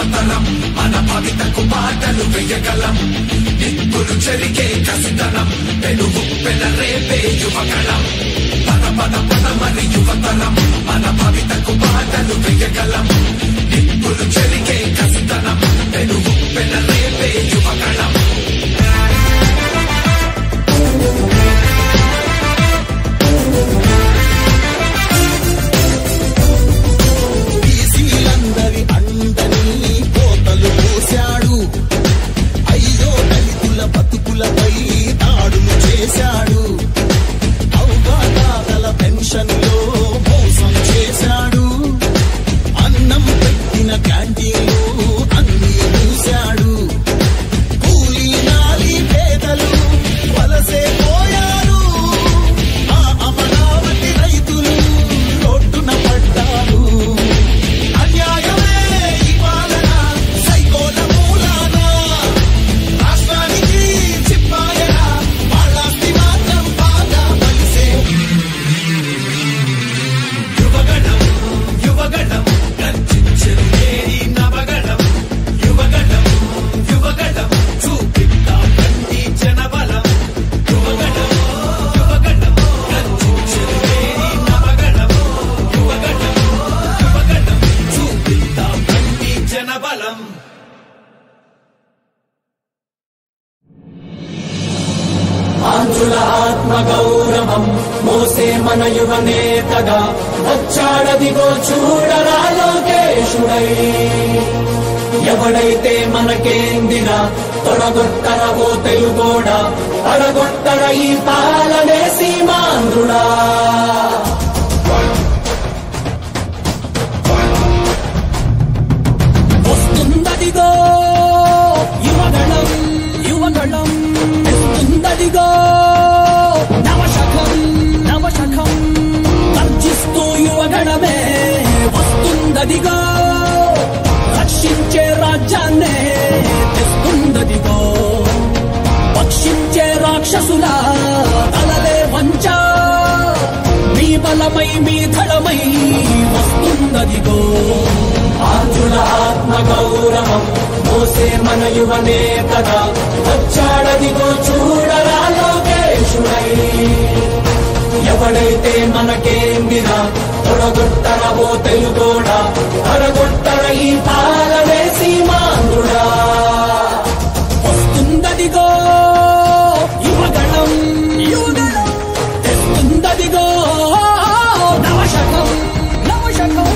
యువతరం మన భవితకు బాటలు వేయగలం నిప్పులు చెరిగే కసితనం పెనుగు పెన రేపే యువగళం పద పద పద మరి యువతరం మన భవితకు బాటలు వేయగలం నిప్పులు చెరిగే కసితనం పెనుగు పెన రేపే యువగళం బీసీలందరి అండని కోతలు పోశాడు అయ్యో దళితుల బతుకులపై దాడులు చేశాడు అవగాదాతల పెన్షన్లో మోసం చేశాడు అన్నం పెట్టిన క్యాంటీన్లు అన్ని మూశాడు కూలీ నాలి పేదలు వలసే పోయారు ఆ అమరావతి రైతులు రోడ్డున పడ్డారు అన్యాయమే ఈ పాలన సైకోల మూలాన రాష్ట్రానికి చిప్పాయన వాళ్ళాస్తి మాత్రం బాగా కలిసే యువగణం యువగణం గర్జించెను నేరి నవగణం యువగణం యువగణం చూపిద్దాం కంటి జనబలం యువగణం యువగణం గర్జించెను నేరి నవగణం యువగణం యువగణం చూపిద్దాం కంటి జనబలం ఆంధ్రుల ఆత్మ గౌరవం మోసే మన యువ నేతగా వచ్చాడదిగో చూడరా లోకేశుడై ఎవడైతే మనకేందిన తొడగొట్టర ఓ తెలుగోడ పడగొట్టర ఈ పాలనే సీమాంధ్రుడా వస్తుందదిగో యువగణం యువగణం వస్తుందదిగో నవశకం నవశకం గర్జిస్తూ యువగణమే వస్తుందదిగో రక్షించే రాజ్యాన్నే తెస్తుందదిగో పక్షించే రాక్షసుల తలలే వంచ మీ బలమై మీ ధళమై వస్తుందదిగో ఆంధ్రుల ఆత్మ గౌరవం మోసే మన యువ నేతగా వచ్చాడదిగో చూడరా లోకేశుడై ఎవడైతే మనకేందిరా తొడగొట్టర ఓ తెలుగోడ తొడగొట్టర ఈ పాలనే సీమాంధ్రుడా వస్తుందదిగో యువగణం యువగణం తెస్తుందదిగో నవశకం నవశకం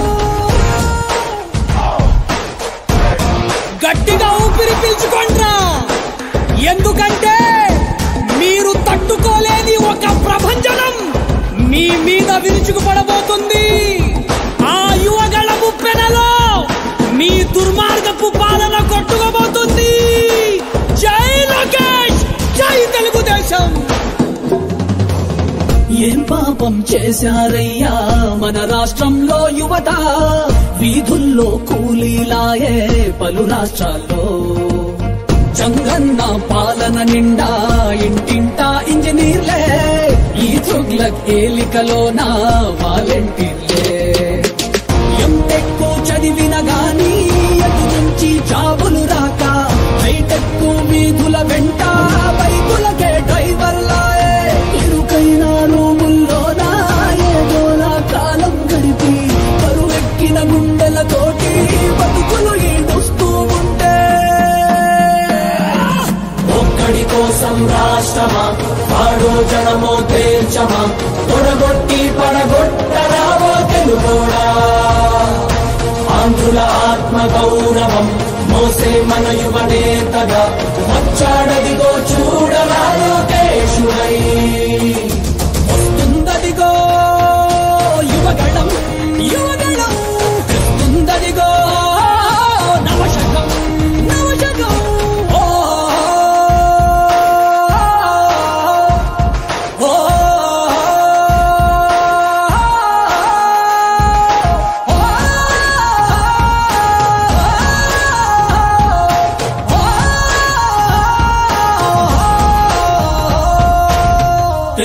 గట్టిగా ఊపిరి పీల్చుకోండ్రా ఎందుకంటే మీరు తట్టుకోలేని ఒక ప్రభంజనం మీ మీద విరుచుకుపడబోతుంది ఆ యువగళ ముప్పెనలో మీ దుర్మార్గపు పాలన కొట్టుకోబోతుంది జై లోకేష్ జై తెలుగుదేశం ఏం పాపం చేశారయ్యా మన రాష్ట్రంలో యువత వీధుల్లో కూలీలాయే పలు రాష్ట్రాల్లో చంగన్న పాలన నిండా ఇంటింటా ఇంజనీర్లే ఈ చుగ్లక్ ఏలికలోన వాలంటీర్లే ఎంటెక్కు చదివిన గాని ఎటు నుంచి జాబులు రాక హైటెక్ వీధుల వెంట బైకులకే డ్రైవర్లాయే ఇరుకైన రూముల్లోన ఏదోలా కాలం గడిపి కరువెక్కిన గుండెలతోటి బతుకులు ఈడుస్తూ ఉంటే ఒక్కడి కోసం రాష్ట్రమా వాడో జనమో తేల్చమా తొడగొట్టి పడగొట్టరావో తెలుగోడా ఆంధ్రుల ఆత్మ గౌరవం మోసే మన యువ నేతగా వచ్చాడదిగో చూడరా లోకేశుడై వస్తుందదిగో యువగణం యువగణం తెస్తుందదిగో నవశకం నవశకం ఓ ఓ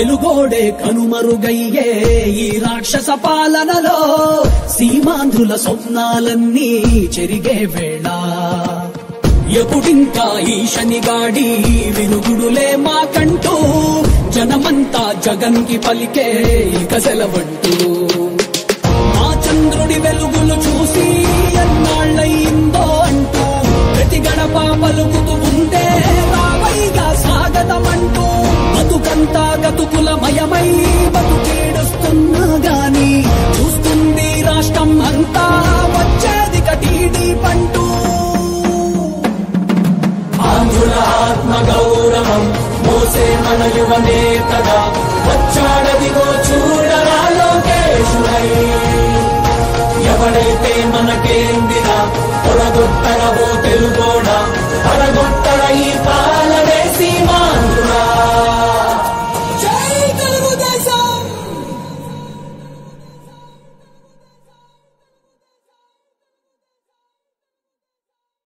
వెలుగోడే కనుమరుగయ్యే ఈ రాక్షస పాలనలో సీమాంధ్రుల స్వప్నాలన్నీ చెరిగే వేళ ఎప్పుడింకా ఈ శనిగాడి విరుగుడులే మాకంటూ జనమంతా జగన్కి పలికే ఇక సెలవంటూ మా చంద్రుడి వెలుగులు చూసి ఎన్నాళ్ళయిందో అంటూ ప్రతి గడప పలుకుతూ ఉందే రావైగా స్వాగతమంటూ బతుకంతా గతుకులమయమై బతుకేడుస్తున్నా గాని చూస్తుంది రాష్ట్రం అంతా వచ్చేది కటీడీ పంటూ ఆంధ్రుల ఆత్మ గౌరవం మోసే మన యువ నేతగా వచ్చాడదిగో చూడరా లోకేశుడై ఎవడైతే మనకేందిరా పొడగొట్టరవో తెలుగోడా పడగొ